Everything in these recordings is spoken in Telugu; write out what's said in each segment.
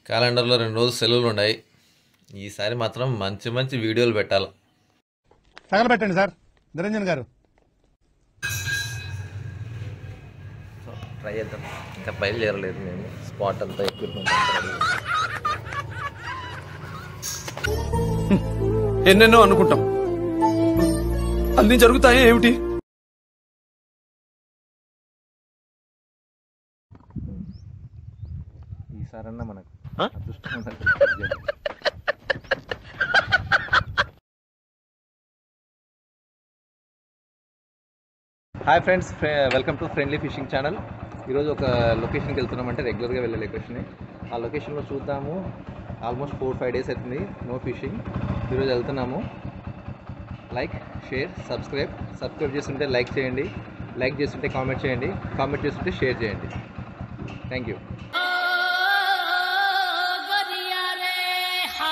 క్యాలెండర్లో రెండు రోజులు సెలవులు ఉన్నాయి ఈసారి మాత్రం మంచి మంచి వీడియోలు పెట్టాలి తగలబెట్టండి సార్ నిరంజన్ గారు సో ట్రై చేద్దాం ఇంకా బయలుదేరలేదు మేము స్పాట్ అంతా ఎక్విప్మెంట్ అంతా ready. ఎన్నెన్నో అనుకుంటాం అన్ని జరుగుతాయా ఏమిటి ఈసారన్నా మనకు ఆ? అదృష్టం ఉండాలి. Hi friends welcome to friendly fishing channel ఈరోజు ఒక లొకేషన్కి వెళ్తున్నాం అంటే రెగ్యులర్గా వెళ్ళే లొకేషన్ ఆ లొకేషన్లో చూద్దాము ఆల్మోస్ట్ ఫోర్ ఫైవ్ డేస్ అవుతుంది నో ఫిషింగ్ ఈరోజు వెళ్తున్నాము లైక్ షేర్ సబ్స్క్రైబ్ సబ్స్క్రైబ్ చేస్తుంటే లైక్ చేయండి లైక్ చేస్తుంటే కామెంట్ చేయండి కామెంట్ చేస్తుంటే షేర్ చేయండి థ్యాంక్ యూ गरिया रे हा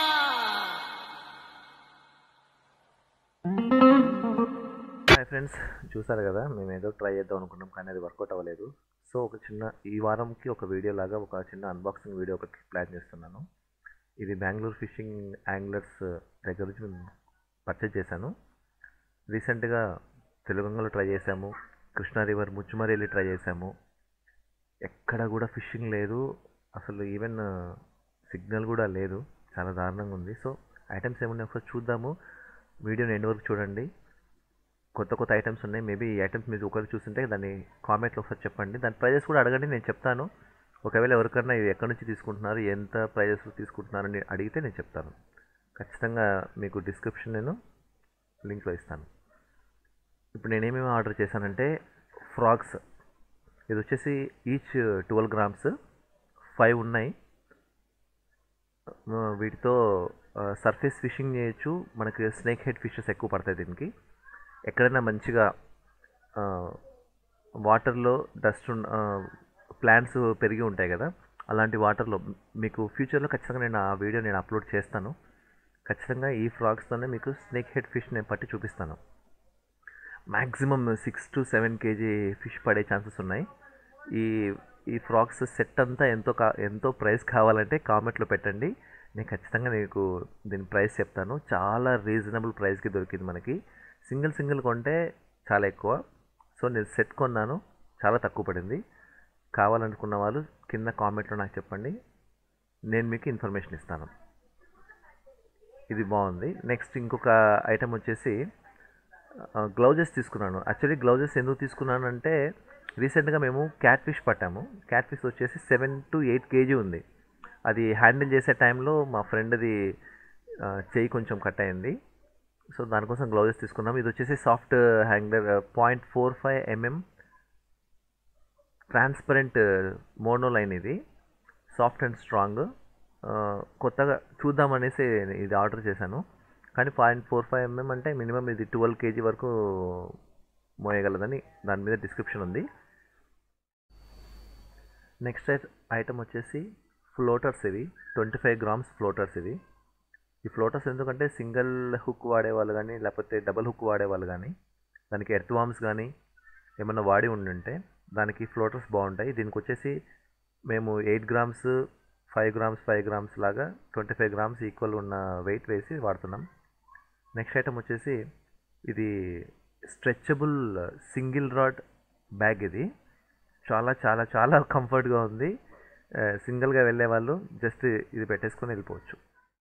హాయ్ ఫ్రెండ్స్ చూసారు కదా మేము ఏదో ట్రై చేద్దాం అనుకున్నాం కానీ అది వర్కౌట్ అవ్వలేదు సో ఒక చిన్న ఈ వారంకి ఒక వీడియో లాగా ఒక చిన్న అన్బాక్సింగ్ వీడియో ఒకటి ప్లాన్ చేస్తున్నాను ఇది బెంగళూరు ఫిషింగ్ యాంగ్లర్స్ దగ్గర నుంచి మేము పర్చేజ్ చేశాను రీసెంట్గా తెలుగంగలో ట్రై చేశాము కృష్ణా రివర్ ముచ్చుమరి వెళ్ళి ట్రై చేశాము ఎక్కడ కూడా ఫిషింగ్ లేదు అసలు ఈవెన్ సిగ్నల్ కూడా లేదు చాలా దారుణంగా ఉంది సో ఐటమ్స్ ఏమున్నాయి ఒకసారి చూద్దాము వీడియోని ఎండ్ వరకు చూడండి కొత్త కొత్త ఐటమ్స్ ఉన్నాయి మేబీ ఈ ఐటమ్స్ మీరు ఒకరు చూస్తుంటే దాన్ని కామెంట్లో ఒకసారి చెప్పండి దాని ప్రైజెస్ కూడా అడగండి నేను చెప్తాను ఒకవేళ ఎవరికైనా ఇవి ఎక్కడి నుంచి తీసుకుంటున్నారు ఎంత ప్రైజెస్ తీసుకుంటున్నారని అడిగితే నేను చెప్తాను ఖచ్చితంగా మీకు డిస్క్రిప్షన్ నేను లింక్లో ఇస్తాను ఇప్పుడు నేనేమేమి ఆర్డర్ చేశానంటే ఫ్రాగ్స్ ఇది వచ్చేసి ఈచ్ ట్వెల్వ్ గ్రామ్స్ ఫైవ్ ఉన్నాయి ఆ, వీటితో సర్ఫేస్ ఫిషింగ్ చేయొచ్చు మనకి స్నేక్ హెడ్ ఫిషెస్ ఎక్కువ పడతాయి దీనికి ఎక్కడైనా మంచిగా వాటర్లో డస్ట్ ప్లాంట్స్ పెరిగి ఉంటాయి కదా అలాంటి వాటర్లో మీకు ఫ్యూచర్లో ఖచ్చితంగా నేను ఆ వీడియో నేను అప్లోడ్ చేస్తాను ఖచ్చితంగా ఈ ఫ్రాగ్స్తోనే మీకు స్నేక్ హెడ్ ఫిష్ నేను పట్టి చూపిస్తాను maximum six to seven KG fish పడే ఛాన్సెస్ ఉన్నాయి ఈ ఈ ఫ్రాక్స్ సెట్ అంతా ఎంతో కా ఎంతో ప్రైస్ కావాలంటే కామెంట్లో పెట్టండి నేను ఖచ్చితంగా నీకు దీని ప్రైస్ చెప్తాను చాలా రీజనబుల్ ప్రైస్కి దొరికింది మనకి సింగిల్ సింగిల్ కొంటే చాలా ఎక్కువ సో నేను సెట్ కొన్నాను చాలా తక్కువ పడింది కావాలనుకున్న వాళ్ళు కింద కామెంట్లో నాకు చెప్పండి నేను మీకు ఇన్ఫర్మేషన్ ఇస్తాను ఇది బాగుంది నెక్స్ట్ ఇంకొక ఐటమ్ వచ్చేసి గ్లౌజెస్ తీసుకున్నాను యాక్చువల్లీ గ్లౌజెస్ ఎందుకు తీసుకున్నాను అంటే రీసెంట్గా మేము క్యాట్ ఫిష్ పట్టాము క్యాట్ ఫిష్ వచ్చేసి సెవెన్ టు ఎయిట్ కేజీ ఉంది అది హ్యాండిల్ చేసే టైంలో మా ఫ్రెండ్ది ఆ, చెయ్యి కొంచెం కట్ అయింది సో దానికోసం గ్లౌజెస్ తీసుకున్నాం ఇది వచ్చేసి soft angler point four five MM transparent mono line ఇది సాఫ్ట్ అండ్ స్ట్రాంగ్ కొత్తగా చూద్దామనేసి ఇది ఆర్డర్ చేశాను కానీ పాయింట్ ఫోర్ ఫైవ్ ఎంఎం అంటే మినిమం ఇది ట్వెల్వ్ కేజీ వరకు మోయగలదని దాని మీద డిస్క్రిప్షన్ ఉంది నెక్స్ట్ ఐటమ్ వచ్చేసి ఫ్లోటర్స్ ఇవి ట్వంటీ ఫైవ్ గ్రామ్స్ ఫ్లోటర్స్ ఇవి ఈ ఫ్లోటర్స్ ఎందుకంటే సింగిల్ హుక్ వాడేవాళ్ళు కానీ లేకపోతే డబల్ హుక్ వాడేవాళ్ళు కానీ దానికి ఎర్త్ వామ్స్ కానీ ఏమన్నా వాడి ఉండుంటే దానికి ఫ్లోటర్స్ బాగుంటాయి దీనికి వచ్చేసి మేము eight grams five grams five grams లాగా ట్వంటీ ఫైవ్ గ్రామ్స్ ఈక్వల్ ఉన్న వెయిట్ వేసి వాడుతున్నాం నెక్స్ట్ ఐటమ్ వచ్చేసి ఇది స్ట్రెచబుల్ సింగిల్ రాడ్ బ్యాగ్ ఇది చాలా చాలా చాలా కంఫర్ట్గా ఉంది సింగిల్గా వెళ్ళే వాళ్ళు జస్ట్ ఇది పెట్టేసుకొని వెళ్ళిపోవచ్చు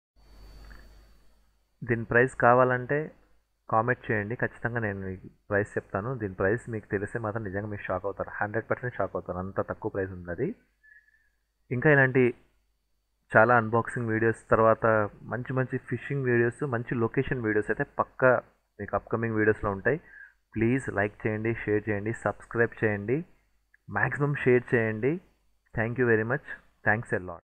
దీని ప్రైస్ కావాలంటే కామెంట్ చేయండి ఖచ్చితంగా నేను మీకు ప్రైస్ చెప్తాను దీని ప్రైస్ మీకు తెలిస్తే మాత్రం నిజంగా మీరు షాక్ అవుతారు హండ్రెడ్ పర్సెంట్ షాక్ అవుతారు అంత తక్కువ ప్రైస్ ఉంది అది ఇంకా ఇలాంటి చాలా అన్బాక్సింగ్ వీడియోస్ తర్వాత మంచి మంచి ఫిషింగ్ వీడియోస్ మంచి లొకేషన్ వీడియోస్ అయితే పక్కా మీకు అప్కమింగ్ వీడియోస్లో ఉంటాయి ప్లీజ్ లైక్ చేయండి షేర్ చేయండి సబ్స్క్రైబ్ చేయండి మ్యాక్సిమం షేర్ చేయండి thank you very much thanks a lot